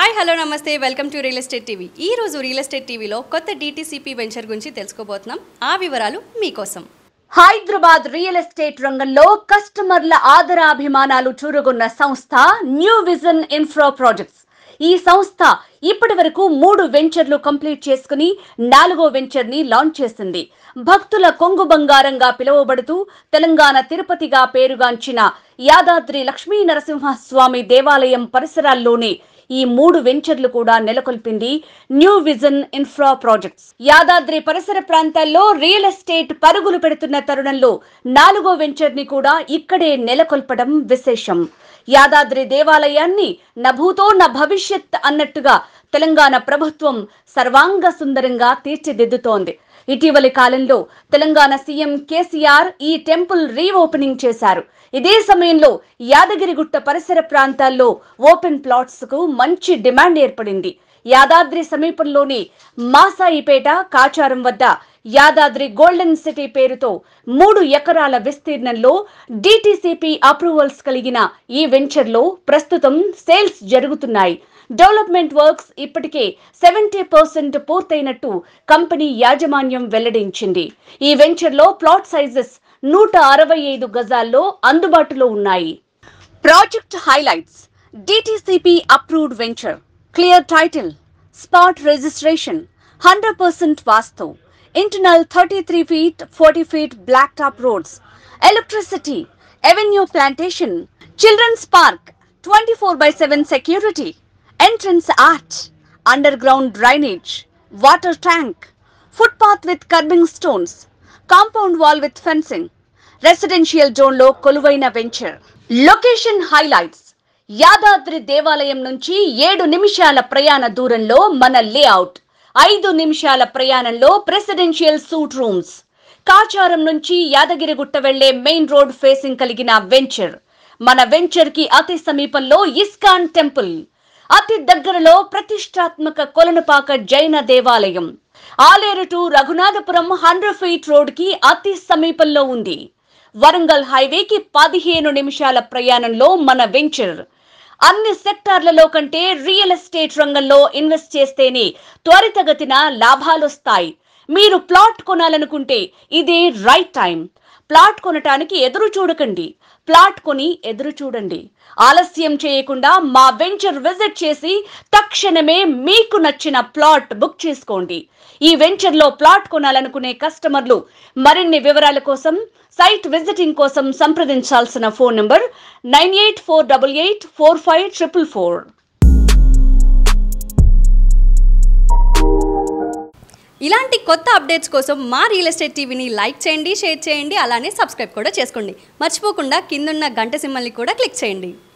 hi hello నమస్తే welcome to real estate TV ఈ రోజు రియల్ ఎస్టేట్ టీవీలో కొత్త డీటీసీపీ వెంచర్ గురించి తెలుసుకోబోతున్నాం ఆ వివరాలు మీకోసం హైదరాబాద్ రియల్ ఎస్టేట్ రంగంలో కస్టమర్ల ఆదరాభిమానాలు చూరగొన్న సంస్థ న్యూ విజన్ ఇన్ఫ్రా ప్రాజెక్ట్స్ ఈ సంస్థ ఇప్పటి వరకు మూడు వెంచర్లు కంప్లీట్ చేసుకుని నాలుగో వెంచర్ ని లాంచ్ చేసింది భక్తుల కొంగు బంగారంగా పిలువబడుతూ తెలంగాణ తిరుపతిగా పేరుగాంచిన యాదాద్రి లక్ష్మీ నరసింహస్వామి దేవాలయం పరిసరాల్లోనే ఈ మూడు వెంచర్లు కూడా నెలకొల్పింది new vision infra projects Yadadri పరిసర ప్రాంతాల్లో రియల్ ఎస్టేట్ పరుగులు పెడుతున్న తరుణంలో నాలుగో వెంచర్ ని కూడా ఇక్కడే నెలకొల్పడం విశేషం యాదాద్రి దేవాలయాన్ని నభూతో న భవిష్యత్ అన్నట్టుగా తెలంగాణ ప్రభుత్వం సర్వాంగ సుందరంగా తీర్చిదిద్దుతోంది ఇటీవలి కాలంలో తెలంగాణ సీఎం కేసీఆర్ ఈ టెంపుల్ రీఓపెనింగ్ చేశారు ఇదే సమయంలో యాదగిరిగుట్ట పరిసర ప్రాంతాల్లో ఓపెన్ ప్లాట్స్ కు మంచి డిమాండ్ ఏర్పడింది యాదాద్రి సమీపంలోని మాసాయిపేట కాచారం వద్ద యాదాద్రి గోల్డెన్ సిటీ పేరుతో మూడు ఎకరాల విస్తీర్ణంలో డిటిసిపి అప్రూవల్స్ కలిగిన ఈ వెంచర్లో ప్రస్తుతం సేల్స్ జరుగుతున్నాయి డెవలప్మెంట్ వర్క్స్ ఇప్పటికే సెవెంటీ పర్సెంట్ పూర్తయినట్టు కంపెనీ యాజమాన్యం వెల్లడించింది ఈ వెంచర్లో ప్లాట్ సైజెస్ నూట అరవై ఐదు గజాల్లో అందుబాటులో ఉన్నాయి project highlights DTCP approved venture clear title spot registration hundred percent vastu internal thirty three feet forty feet black top roads electricity avenue plantation children's park twenty four by seven security entrance arch underground drainage water tank footpath with curbing stones compound wall with fencing residential zone లో కొలువైన venture location highlights Yadadri దేవాలయం నుంచి ఏడు నిమిషాల ప్రయాణ దూరంలో మన layout ఐదు నిమిషాల ప్రయాణంలో ప్రెసిడెన్షియల్ సూట్ రూమ్స్ కాచారం నుంచి యాదగిరిగుట్ట వెళ్లే మెయిన్ రోడ్ ఫేసింగ్ కలిగిన వెంచర్ మన వెంచర్ కి అతి సమీపంలో ఇస్కాన్ టెంపుల్ అతి దగ్గరలో ప్రతిష్టాత్మక కొలనుపాక జైన దేవాలయం Aleru to Raghunathapuram hundred feet road కి అతి సమీపంలో ఉంది వరంగల్ హైవేకి పదిహేను నిమిషాల ప్రయాణంలో మన వెంచర్ అన్ని సెక్టార్లలో కంటే రియల్ ఎస్టేట్ రంగంలో ఇన్వెస్ట్ చేస్తేనే త్వరితగతిన లాభాలొస్తాయి మీరు ప్లాట్ కొనాలనుకుంటే ఇదే రైట్ టైం ప్లాట్ కొనటానికి ఎదురు చూడకండి ప్లాట్ కొని ఎదురు చూడండి ఆలస్యం చేయకుండా మా వెంచర్ విజిట్ చేసి తక్షణమే మీకు నచ్చిన ప్లాట్ బుక్ చేసుకోండి ఈ వెంచర్ లో ప్లాట్ కొనాలనుకునే కస్టమర్లు మరిన్ని వివరాల కోసం సైట్ విజిటింగ్ కోసం సంప్రదించాల్సిన phone number nine eight four double eight four five triple four ఇలాంటి కొత్త అప్డేట్స్ కోసం మా రియల్ ఎస్టేట్ టీవీని లైక్ చేయండి షేర్ చేయండి అలానే సబ్స్క్రైబ్ కూడా చేసుకోండి మర్చిపోకుండా కిందున్న గంట సింబల్ని కూడా క్లిక్ చేయండి